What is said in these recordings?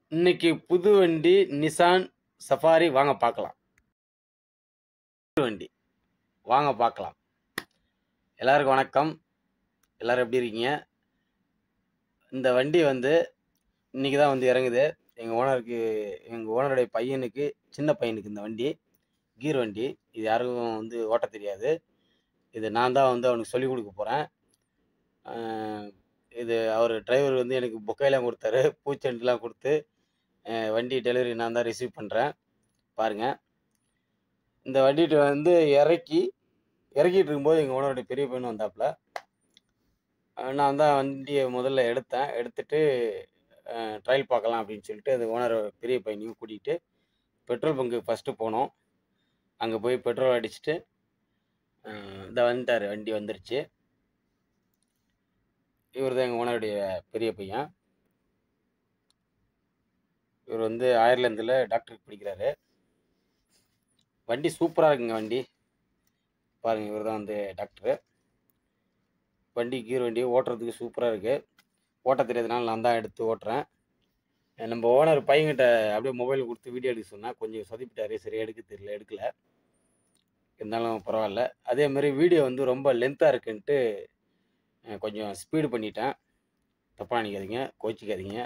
இன்னைக்கு புது வண்டி நிசான் சஃபாரி வாங்க பார்க்கலாம் புது வண்டி வாங்க பார்க்கலாம் எல்லாருக்கும் வணக்கம் எல்லாரும் எப்படி இருக்கீங்க இந்த வண்டி வந்து இன்னைக்கு தான் வந்து இறங்குது எங்கள் ஓனருக்கு எங்கள் ஓனருடைய பையனுக்கு சின்ன பையனுக்கு இந்த வண்டி கீர் வண்டி இது யாருக்கும் வந்து ஓட்ட தெரியாது இது நான் தான் வந்து அவனுக்கு சொல்லிக் கொடுக்க போகிறேன் இது அவர் டிரைவர் வந்து எனக்கு பொக்கையெல்லாம் கொடுத்தாரு பூச்செண்டுலாம் கொடுத்து அஹ் வண்டி டெலிவரி நான் தான் ரிசீவ் பண்ணுறேன் பாருங்கள் இந்த வண்டிகிட்ட வந்து இறக்கி இறக்கிட்டு இருக்கும்போது எங்கள் ஓனருடைய பெரிய பையனும் வந்தாப்புல அஹ் நான் தான் வண்டியை முதல்ல எடுத்தேன் எடுத்துட்டு ட்ரையல் பார்க்கலாம் அப்படின்னு சொல்லிட்டு அந்த ஓனர் பெரிய பையனையும் கூட்டிகிட்டு பெட்ரோல் பங்கு ஃபஸ்ட்டு போனோம் அங்கே போய் பெட்ரோல் அடிச்சுட்டு இந்த வந்துட்டார் வண்டி வந்துருச்சு இவர் தான் எங்கள் ஓனருடைய பெரிய பையன் இவர் வந்து அயர்லாந்தில் டாக்டருக்கு படிக்கிறாரு வண்டி சூப்பராக இருக்குங்க வண்டி பாருங்கள் இவர் தான் வந்து டாக்டரு வண்டி கீர் வண்டி ஓட்டுறதுக்கு சூப்பராக இருக்குது ஓட்ட தெரியாதனால நான் தான் எடுத்து ஓட்டுறேன் நம்ம ஓனர் பையன்கிட்ட அப்படியே மொபைல் கொடுத்து வீடியோ எடுக்க சொன்னால் கொஞ்சம் சொதப்பிட்டாரு சரி எடுக்க தெரியல எடுக்கல இருந்தாலும் பரவாயில்ல அதே மாதிரி வீடியோ வந்து ரொம்ப லென்த்தாக இருக்குன்ட்டு அஹ் கொஞ்சம் ஸ்பீடு பண்ணிட்டேன் தப்பாக நினைக்காதீங்க கோச்சிக்காதீங்க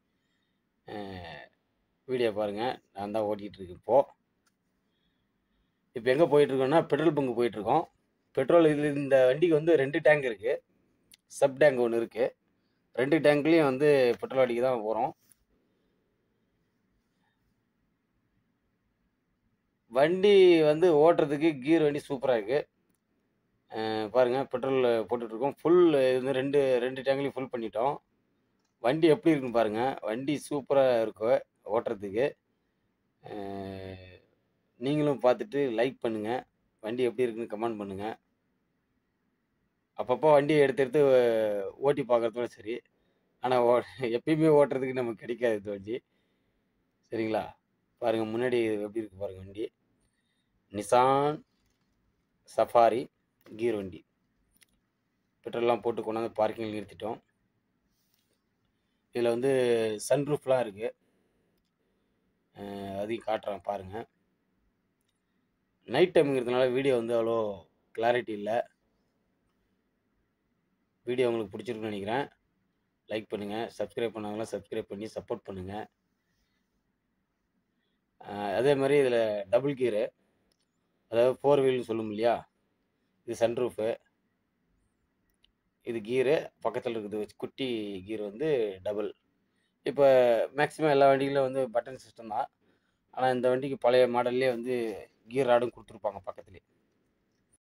வீடியோ பாருங்கள் நான் தான் ஓட்டிகிட்டு இருக்கேன் இப்போது இப்போ எங்கே போயிட்டுருக்கோன்னா பெட்ரோல் பங்கு போயிட்டுருக்கோம் பெட்ரோல் இது இந்த வண்டிக்கு வந்து ரெண்டு டேங்க் இருக்குது சப் டேங்க் ஒன்று இருக்குது ரெண்டு டேங்க்லேயும் வந்து பெட்ரோல் அடிக்க தான் போகிறோம் வண்டி வந்து ஓட்டுறதுக்கு கீர் வண்டி சூப்பராக இருக்குது பாருங்கள் பெட்ரோல் போட்டுட்ருக்கோம் ஃபுல் இது ரெண்டு ரெண்டு டேங்க்லையும் ஃபுல் பண்ணிட்டோம் வண்டி எப்படி இருக்குன்னு பாருங்கள் வண்டி சூப்பராக இருக்கும் ஓட்டுறதுக்கு அஹ் நீங்களும் பார்த்துட்டு லைக் பண்ணுங்கள் வண்டி எப்படி இருக்குன்னு கமெண்ட் பண்ணுங்கள் அப்பப்போ வண்டியை எடுத்து எடுத்து ஓட்டி பார்க்குறதோட சரி ஆனால் ஓ எப்பயுமே ஓட்டுறதுக்கு நமக்கு கிடைக்காது இந்த வண்டி சரிங்களா பாருங்கள் முன்னாடி எப்படி இருக்கு பாருங்கள் வண்டி நிசான் சஃபாரி கீர் வண்டி பெட்ரோல்லாம் போட்டு கொண்டாந்து பார்க்கிங்கில் நிறுத்திட்டோம் இதில் வந்து சன்ரூஃப்லாம் இருக்குது அதையும் காட்டுறேன் பாருங்கள் நைட் டைமுங்கிறதுனால வீடியோ வந்து அவ்வளோ கிளாரிட்டி இல்லை வீடியோ உங்களுக்கு பிடிச்சிருக்குன்னு நினைக்கிறேன் லைக் பண்ணுங்கள் சப்ஸ்கிரைப் பண்ணாங்களா சப்ஸ்கிரைப் பண்ணி சப்போர்ட் பண்ணுங்கள் அதே மாதிரி இதில் டபுள் கீரு அதாவது ஃபோர் வீல்னு சொல்லும் இல்லையா இது சன்ரூஃபு இது கீரு பக்கத்தில் இருக்குது வச்சு குட்டி கீர் வந்து டபுள் இப்போ மேக்ஸிமம் எல்லா வண்டிகளும் வந்து பட்டன் சிஸ்டம் தான் ஆனால் இந்த வண்டிக்கு பழைய மாடல்லே வந்து கீர் ராடும் கொடுத்துருப்பாங்க பக்கத்துலேயே